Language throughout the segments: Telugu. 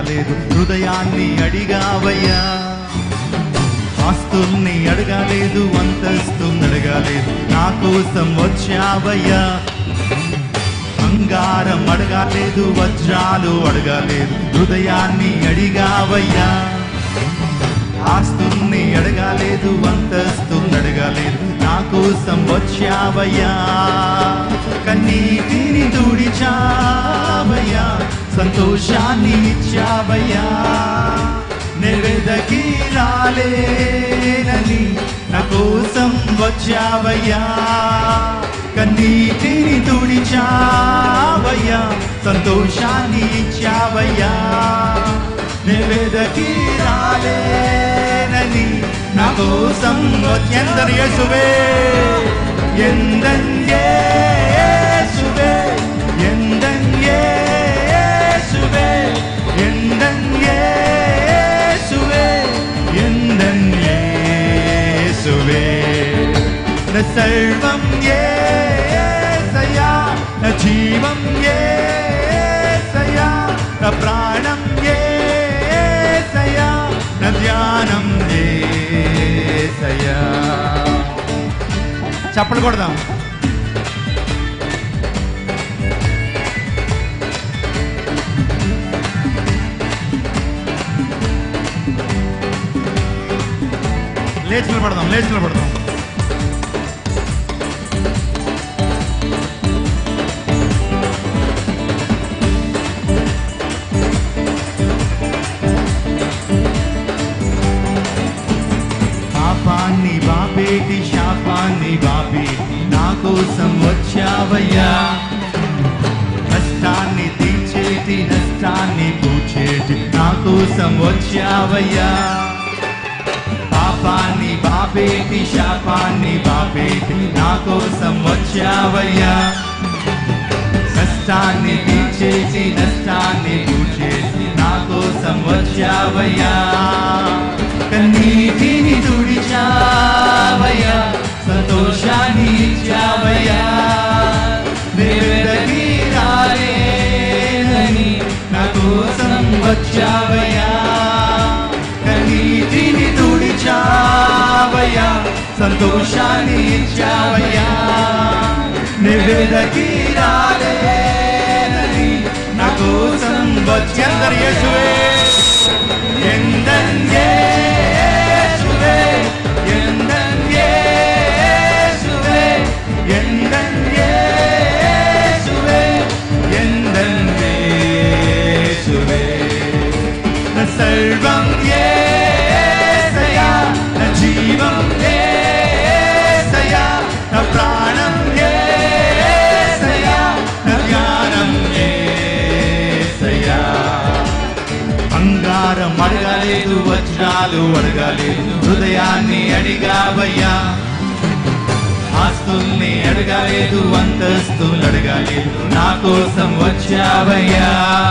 అడగాలేదు హృదయాన్ని అడిగావయ్యా ఆస్తుల్ని అడగాలేదు అంతస్తుని అడగాలేదు నా కోసం వచ్చావయ్యా బంగారం అడగాలేదు వజ్రాలు అడగాలేదు హృదయాన్ని అడిగావయ్యా ఆస్తుల్ని అడగాలేదు అంతస్తుని అడగాలేదు నా కోసం వచ్చావయ్యా కన్నీటిని తుడిచావయ్యా సంతోషాన్ని ఇచ్చావయ్యా నెవెదకి రాలేనని నా కోసం వచ్చావయ్యా కన్నీటిని తుడిచావయ్యా సంతోషాన్ని ఇచ్చావయ్యా నెవెదకి రాలేనని నా కోసం ఎందరు యేసువే ఎందన్యే యేసువే ఎందన్యే యేసువే ఎందన్యే యేసువే ఎందన్యే యేసువే నా సర్వం యేసయ్యా నా జీవం యేసయ్యా నా ప్రాణం యేసయ్యా నా ధ్యానం యేసయ్యా చప్పలు కొడదాం లేచి నిలబడదాం లేచి నిలబడదాం పాపాన్ని బాపేటి శాపాన్ని బాపేటి నా కోసం వచ్చావయ్యా కష్టాన్ని తీర్చేటి నష్టాన్ని పూచేటి నా కోసం వచ్చావయ్యా పాపాన్ని బాపేటి శాపాన్ని బాపేటి నా కోసం వచ్చావయ్యా కష్టాన్ని తీర్చేసి నష్టాన్ని పూచేసి నా కోసం వచ్చావయ్యా కన్నీటిని తుడిచావయ్యా సంతోషాన్ని ఇచ్చావయ్యా దేవుడకి రాలేనని నా కోసం వచ్చావయ్యా కన్నీటిని తుడిచావయ్యా సంతోషాన్ని ఇచ్చావయ్యా నివేదకి రాలేనని నా కోసం వచ్చందరు యేసువే ఎందన్ యేసువే ఎందన్ యేసువే ఎందన్ యేసువే ఎందన్ యేసువే నా సర్వం యేసయ్యా నా జీవం యేసయ్యా నా ప్రాణం యేసయ్యా నా జ్ఞానం యేసయ్యా బంగారం అడగలేదు వజ్రాలు అడగలేదు హృదయాన్ని అడిగావయ్యా ఆస్తుల్ని అడగలేదు అంతస్తులు అడగలేదు నా కోసం వచ్చావయ్యా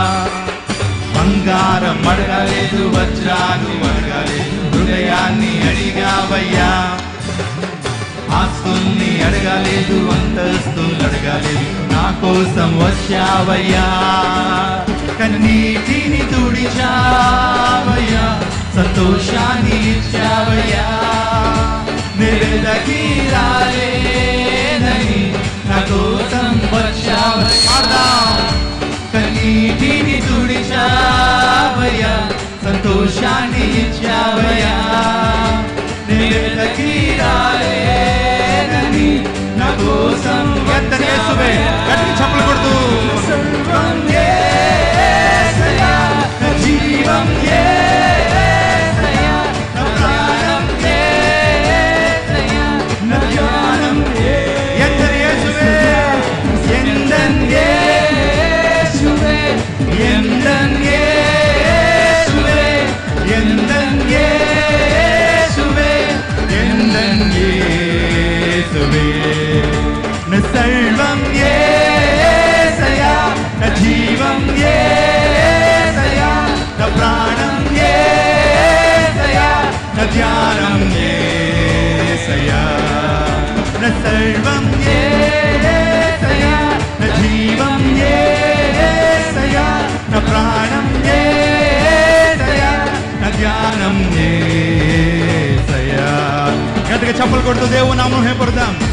బంగారం అడగలేదు వజ్రాలు అడగలేదు హృదయాన్ని అడిగావయ్యా ఆస్తుల్ని అడగలేదు అంతస్తులు అడగలేదు నా కోసం వచ్చావయ్యా కన్నీటిని తుడిచావయ్యా సంతోషాన్ని ఇచ్చావయ్యా నివేదకి రాలేనని నా కోసం వచ్చావయ్యా కన్నీటిని తుడిచావయ్యా సంతోషాన్ని ఇచ్చావయ్యా నివేదకి రాలేనని నా కోసం ఎంతని యేసువే గట్టిగా చప్పలు కొడుతూ సర్వం యేసయ్యా నా జీవం యేసయ్యా నా ప్రాణం యేసయ్యా నా ధ్యానం ఎందరి యేసువే ఎందన్ యేసువే ఎందన్ యేసువే ఎందన్ యేసువే ఎందన్ యేసువే నా సర్వం యేసయ్యా నా జీవం యేసయ్యా నా ప్రాణం యేసయ్యా నా ధ్యానం యేసయ్యా నా సర్వం యేసయ్యా నా జీవం యేసయ్యా నా ప్రాణం యేసయ్యా ఘనం యేసయ్యా గట్టిగా చప్పలు కొడుతూ దేవుని నామం హేపడదాం